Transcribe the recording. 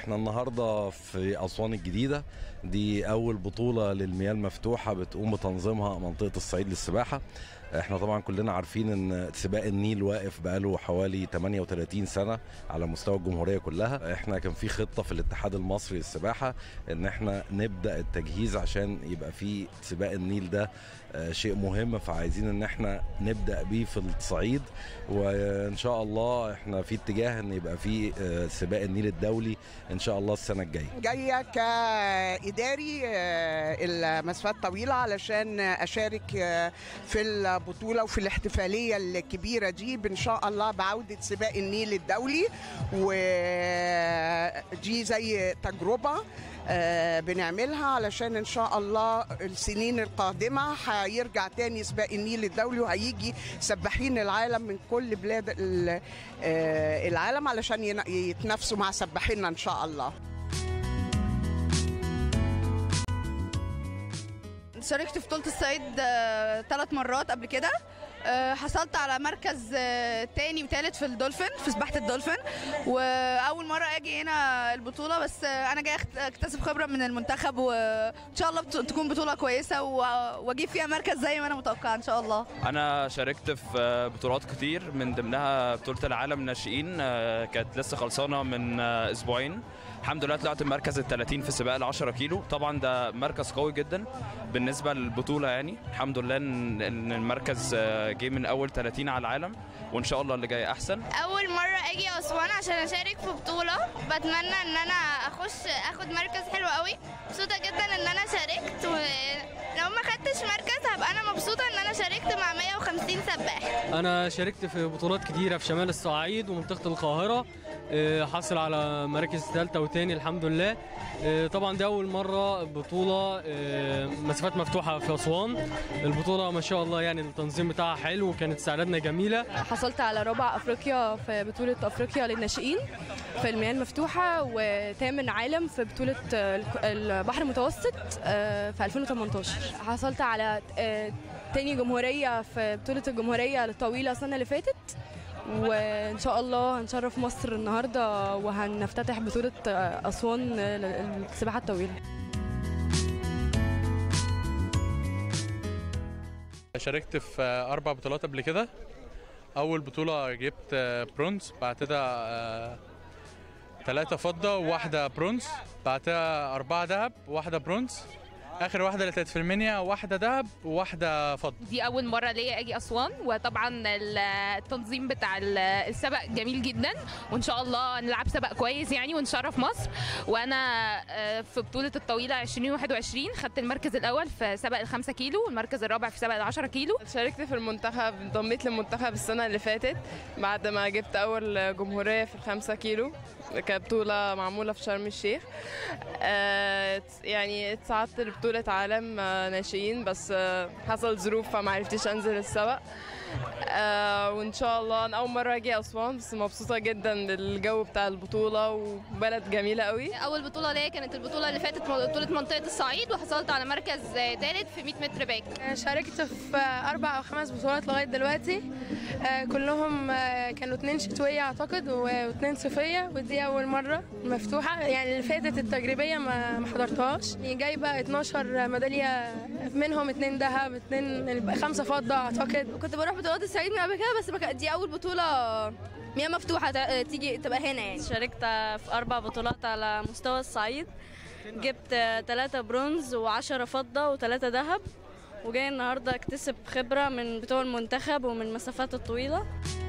احنا النهارده في اسوان الجديده دي اول بطوله للمياه المفتوحه بتقوم بتنظيمها منطقه الصعيد للسباحه احنا طبعا كلنا عارفين ان سباق النيل واقف بقاله حوالي 38 سنه على مستوى الجمهوريه كلها احنا كان في خطه في الاتحاد المصري للسباحه ان احنا نبدا التجهيز عشان يبقى في سباق النيل ده آه، شيء مهم فعايزين ان احنا نبدا بيه في الصعيد وان شاء الله احنا في اتجاه ان يبقى في آه، سباق النيل الدولي ان شاء الله السنه الجايه جايه كاداري آه، المسافات طويله علشان اشارك آه، في البطوله وفي الاحتفاليه الكبيره دي ان شاء الله بعوده سباق النيل الدولي ودي زي تجربه آه، بنعملها علشان ان شاء الله السنين القادمه هيرجع تاني سباق النيل الدولي وهيجي سباحين العالم من كل بلاد ال- آه، العالم علشان ين- يتنافسوا مع سباحيننا ان شاء الله شاركت في بطولة الصعيد ثلاث مرات قبل كده آه، حصلت على مركز آه، تاني وتالت في الدولفين في سباحة الدولفين وأول مرة أجي هنا البطولة بس آه، أنا جاي أخت- أكتسب خبرة من المنتخب وإن شاء الله بت- تكون بطولة كويسة و- وأجيب فيها مركز زي ما أنا متوقعة إن شاء الله انا شاركت في بطولات كتير من ضمنها بطوله العالم الناشئين آه، كانت لسه خلصانه من آه، اسبوعين الحمد لله طلعت المركز ال 30 في سباق ال 10 كيلو طبعا ده مركز قوي جدا بالنسبه للبطوله يعني الحمد لله ان إن المركز آه، جه من اول 30 على العالم وان شاء الله اللي جاي احسن اول مره اجي اسوان عشان اشارك في بطوله بتمنى ان انا اخش اخد مركز حلو قوي مبسوطه جدا ان انا شاركت ولو ما خدتش مركز هبقى انا مبسوطه ان انا شاركت مع 150 سباح انا شاركت في بطولات كتيره في شمال الصعيد ومنطقه القاهره آه، حاصل على مراكز ثالثه وتاني الحمد لله آه، طبعا دي اول مره بطوله آه، مسافات مفتوحه في اسوان البطوله ما شاء الله يعني التنظيم بتاعها حلو وكانت استعدادنا جميله حصلت على رابع افريقيا في بطوله افريقيا للناشئين في المياه المفتوحه وثامن عالم في بطوله البحر المتوسط آه، في 2018 حصلت على آه، تاني جمهوريه في بطوله الجمهوريه الطويله السنه اللي فاتت وان شاء الله هنشرف مصر النهارده وهنفتتح بطوله آه، اسوان آه، للسباحه الطويله شاركت في أربع بطولات قبل كده أول بطولة جبت برونز بعد كده ثلاثة فضة وواحدة برونز بعد كده أربعة ذهب وواحدة برونز آخر واحدة اللي كانت في المنيا واحدة ذهب وواحدة فضة دي اول مره ليا اجي اسوان وطبعا التنظيم بتاع ال- السبق جميل جدا وان شاء الله نلعب سبق كويس يعني ونشرف مصر وانا آه، في بطوله الطويله 2021 خدت المركز الاول في سبق الخمسة كيلو والمركز الرابع في سبق العشرة كيلو شاركت في المنتخب انضميت للمنتخب السنة اللي فاتت بعد ما جبت أول جمهورية في الخمسة كيلو كانت بطولة معمولة في شرم الشيخ آه، يعني اتصعدت لبطولة عالم آه، ناشئين بس آه، حصل ظروف فمعرفتش أنزل السبق آه، وإن شاء الله أنا أول مرة أجي أسوان بس مبسوطة جدا بالجو بتاع البطولة وبلد جميلة قوي اول بطوله ليا كانت البطوله اللي فاتت بطوله منطقه الصعيد وحصلت على مركز ثالث في 100 متر باك شاركت في أربع أو خمس بطولات لغاية دلوقتي آه، كلهم آه، كانوا اتنين شتوية أعتقد و- واتنين صيفية ودي أول مرة مفتوحة يعني اللي فاتت التجريبية ما ما حضرتهاش يعني جايبة 12 ميدالية منهم اتنين ذهب اتنين خمسة فضة أعتقد كنت بروح بطولات الصعيد من قبل كده بس ما كانت دي أول بطولة مياه مفتوحة تا- تيجي تبقى هنا يعني شاركت في أربع بطولات على مستوى الصعيد جبت ثلاثة برونز وعشرة فضة وثلاثة ذهب وجاي النهاردة اكتسب خبرة من بتوع المنتخب ومن المسافات الطويلة